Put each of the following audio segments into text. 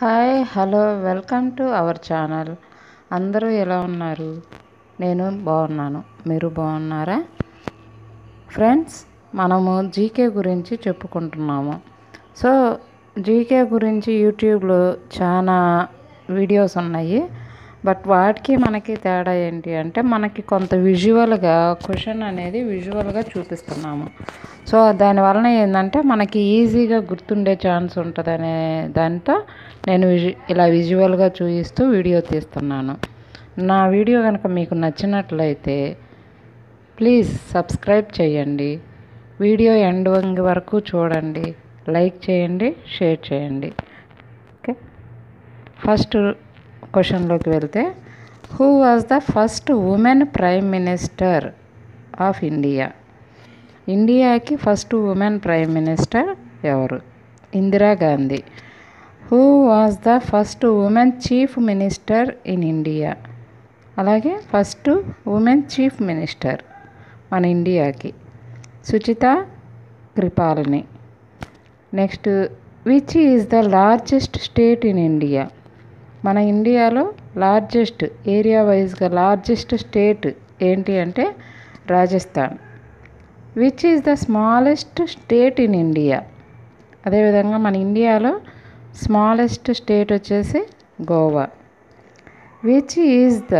hi hello welcome to our channel అందరూ ఎలా ఉన్నారు నేను బాగున్నాను మీరు బాగున్నారా ఫ్రెండ్స్ మనము జీకే గురించి చెప్పుకుంటున్నాము సో జీకే గురించి యూట్యూబ్లో చాలా వీడియోస్ ఉన్నాయి బట్ వాటికి మనకి తేడా ఏంటి అంటే మనకి కొంత విజువల్గా క్వశ్చన్ అనేది విజువల్గా చూపిస్తున్నాము సో దానివలన ఏంటంటే మనకి ఈజీగా గుర్తుండే ఛాన్స్ ఉంటుంది అనే దాంతో నేను విజు ఇలా విజువల్గా చూపిస్తూ వీడియో తీస్తున్నాను నా వీడియో కనుక మీకు నచ్చినట్లయితే ప్లీజ్ సబ్స్క్రైబ్ చేయండి వీడియో ఎండ్ వరకు చూడండి లైక్ చేయండి షేర్ చేయండి ఓకే ఫస్ట్ క్వశ్చన్లోకి వెళ్తే who was the first woman prime minister of India ఇండియాకి ఫస్ట్ ఉమెన్ ప్రైమ్ మినిస్టర్ ఎవరు Indira Gandhi who was the first woman chief minister in India అలాగే ఫస్ట్ ఉమెన్ చీఫ్ మినిస్టర్ మన ఇండియాకి Sucheta Kripalani next which is the largest state in India మన ఇండియాలో largest area వైజ్గా largest state ఏంటి అంటే Rajasthan which is the smallest state in India అదేవిధంగా మన ఇండియాలో స్మాలెస్ట్ స్టేట్ వచ్చేసి Goa which is the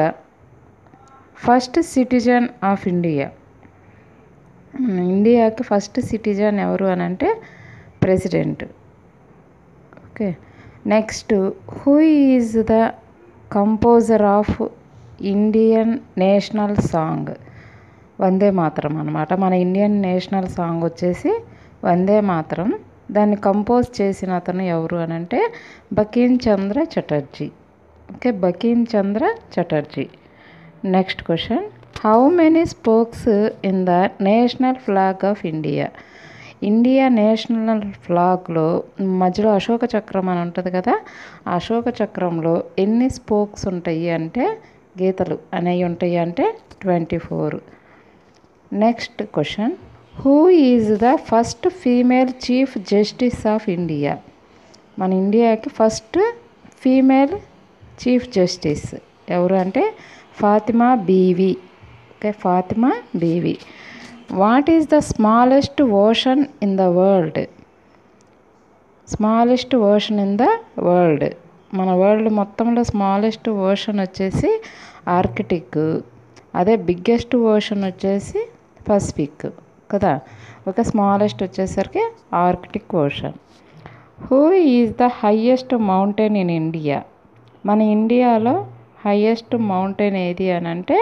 first citizen of India ఇండియాకి ఫస్ట్ సిటిజన్ ఎవరు అని అంటే president okay next who is the composer of Indian national song Vande Mataram అనమాట మన ఇండియన్ నేషనల్ సాంగ్ వచ్చేసి వందే మాతరం దాన్ని కంపోజ్ చేసిన అతను ఎవరు అని అంటే Bankim Chandra Chatterjee okay Bankim Chandra Chatterjee next question how many spokes in the national flag of India India national ఫ్లాగ్లో మధ్యలో అశోక చక్రం అని ఉంటుంది కదా ఆ అశోక చక్రంలో ఎన్ని స్పోక్స్ ఉంటాయి అంటే గీతలు అనేవి ఉంటాయి అంటే twenty four next question who is the first female chief justice of India మన ఇండియాకి ఫస్ట్ ఫీమేల్ చీఫ్ జస్టిస్ ఎవరు అంటే Fatima Beevi okay Fatima Beevi what is the smallest ocean in the world smallest ocean in the world మన world మొత్తంలో smallest ocean వచ్చేసి Arctic అదే biggest ocean వచ్చేసి Pacific కదా ఒక స్మాలెస్ట్ వచ్చేసరికి Arctic ocean who is the highest mountain in India మన ఇండియాలో హయ్యెస్ట్ మౌంటైన్ ఏది అని అంటే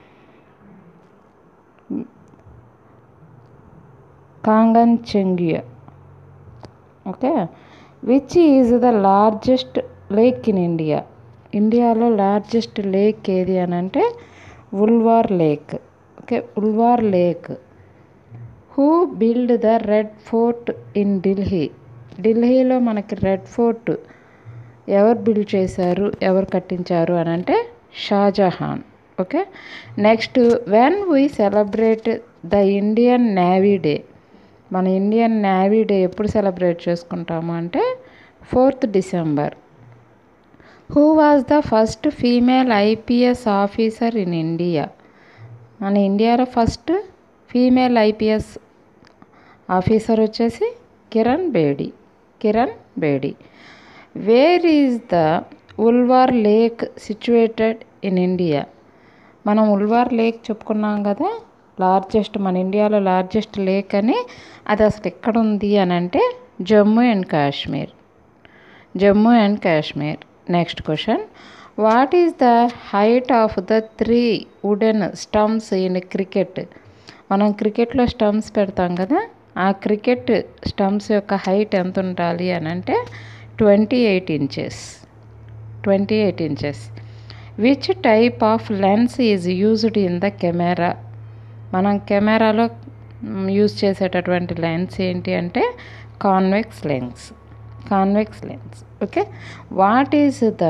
Kangchenjunga okay which is the largest lake in India ఇండియాలో లార్జెస్ట్ లేక్ ఏది అని అంటే Wular lake okay Wular lake who build the red fort in Delhi ఢిల్లీలో మనకి రెడ్ ఫోర్ట్ ఎవరు బిల్డ్ చేశారు ఎవరు కట్టించారు అని అంటే Shahjahan okay next when we celebrate the Indian navy day మన ఇండియన్ నేవీ డే ఎప్పుడు సెలబ్రేట్ చేసుకుంటాము అంటే fourth December who was the first female IPS officer in India మన ఇండియాలో ఫస్ట్ ఫీమేల్ ఐపీఎస్ ఆఫీసర్ వచ్చేసి Kiran Bedi Kiran Bedi where is the Wular lake situated in India మనం Wular lake చెప్పుకున్నాం కదా లార్జెస్ట్ మన ఇండియాలో లార్జెస్ట్ లేక్ అని అది అసలు ఎక్కడ ఉంది అని అంటే Jammu and Kashmir Jammu and Kashmir next question what is the height of the three wooden stumps in cricket మనం క్రికెట్లో స్టంప్స్ పెడతాం కదా ఆ క్రికెట్ స్టంప్స్ యొక్క హైట్ ఎంత ఉండాలి అని అంటే twenty eight inches twenty eight inches which type of lens is used in the camera మనం కెమెరాలో యూజ్ చేసేటటువంటి లెన్స్ ఏంటి అంటే convex lens convex lens okay what is the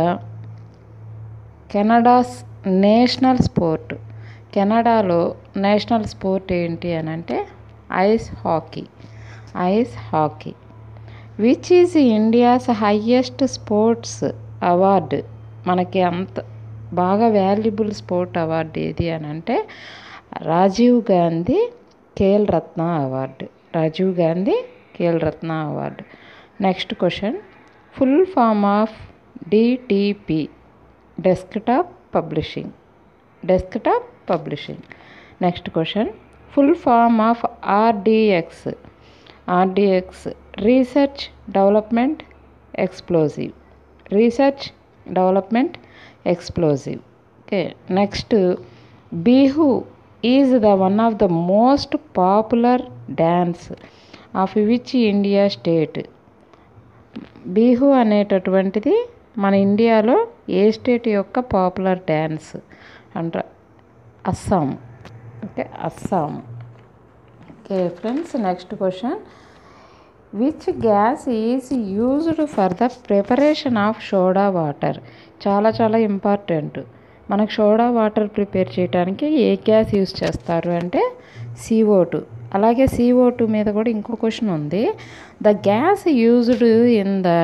Canada's national sport కెనడాలో నేషనల్ స్పోర్ట్ ఏంటి అని అంటే ice hockey ice hockey which is India's highest sports award మనకి అంత బాగా వాల్యుబుల్ స్పోర్ట్ అవార్డు ఏది అని అంటే Rajiv Gandhi Khel Ratna award Rajiv Gandhi Khel Ratna award next question full form of DTP desktop publishing desktop publishing next question full form of RDX RDX research development explosive research development explosive okay next Bihu is the one of the most popular dance of which India state Bihu అనేటటువంటిది మన ఇండియాలో ఏ state యొక్క popular dance అంట Assam okay Assam okay friends next question which gas is used for the preparation of soda water చాలా చాలా important మనకు soda water prepare చేయడానికి ఏ గ్యాస్ యూజ్ చేస్తారు అంటే సిఓ టూ అలాగే సిఓ టూ మీద కూడా ఇంకో క్వశ్చన్ ఉంది the gas used in the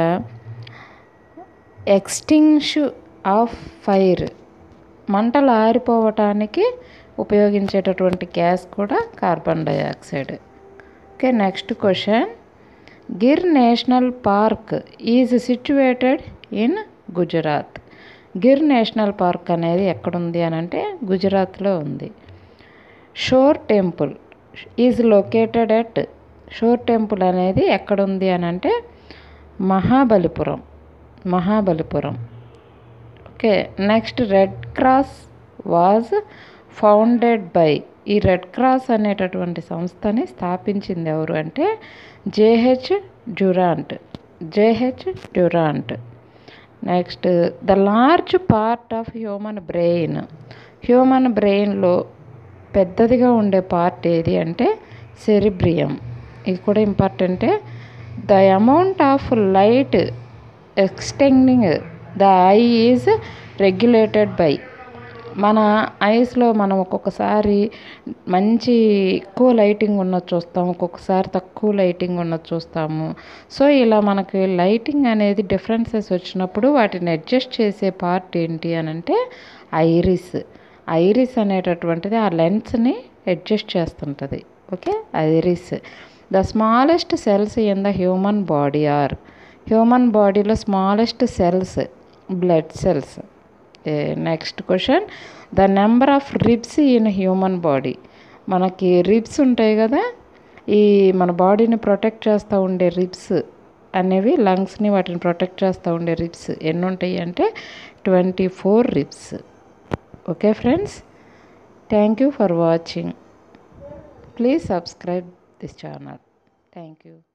extinguish of fire మంటలు ఆరిపోవటానికి ఉపయోగించేటటువంటి గ్యాస్ కూడా carbon dioxide okay next question Gir national park is situated in Gujarat Gir national park అనేది ఎక్కడుంది అని అంటే గుజరాత్లో ఉంది shore temple is located at shore temple అనేది ఎక్కడుంది అని అంటే Mahabalipuram Mahabalipuram okay next red cross was founded by ఈ రెడ్ క్రాస్ అనేటటువంటి సంస్థని స్థాపించింది ఎవరు అంటే JH Durant JH Durant next the large part of human brain human బ్రెయిన్లో పెద్దదిగా ఉండే పార్ట్ ఏది అంటే సెరిబ్రియం ఇది కూడా ఇంపార్టెంటే the amount of light extending the eye is regulated by మన ఐస్లో మనం ఒక్కొక్కసారి మంచి ఎక్కువ లైటింగ్ ఉన్నది చూస్తాము ఒక్కొక్కసారి తక్కువ లైటింగ్ ఉన్నది చూస్తాము సో ఇలా మనకి లైటింగ్ అనేది డిఫరెన్సెస్ వచ్చినప్పుడు వాటిని అడ్జస్ట్ చేసే పార్ట్ ఏంటి అని అంటే ఐరిస్ ఐరిస్ అనేటటువంటిది ఆ లెన్స్ని అడ్జస్ట్ చేస్తుంటుంది okay iris the smallest cells in the human body are human బాడీలో smallest cells blood cells next question the number of ribs in human body మనకి రిబ్స్ ఉంటాయి కదా ఈ మన బాడీని ప్రొటెక్ట్ చేస్తూ ఉండే రిబ్స్ అనేవి లంగ్స్ని వాటిని ప్రొటెక్ట్ చేస్తూ ఉండే రిబ్స్ ఎన్ని ఉంటాయి అంటే twenty four ribs okay friends thank you for watching please subscribe this channel thank you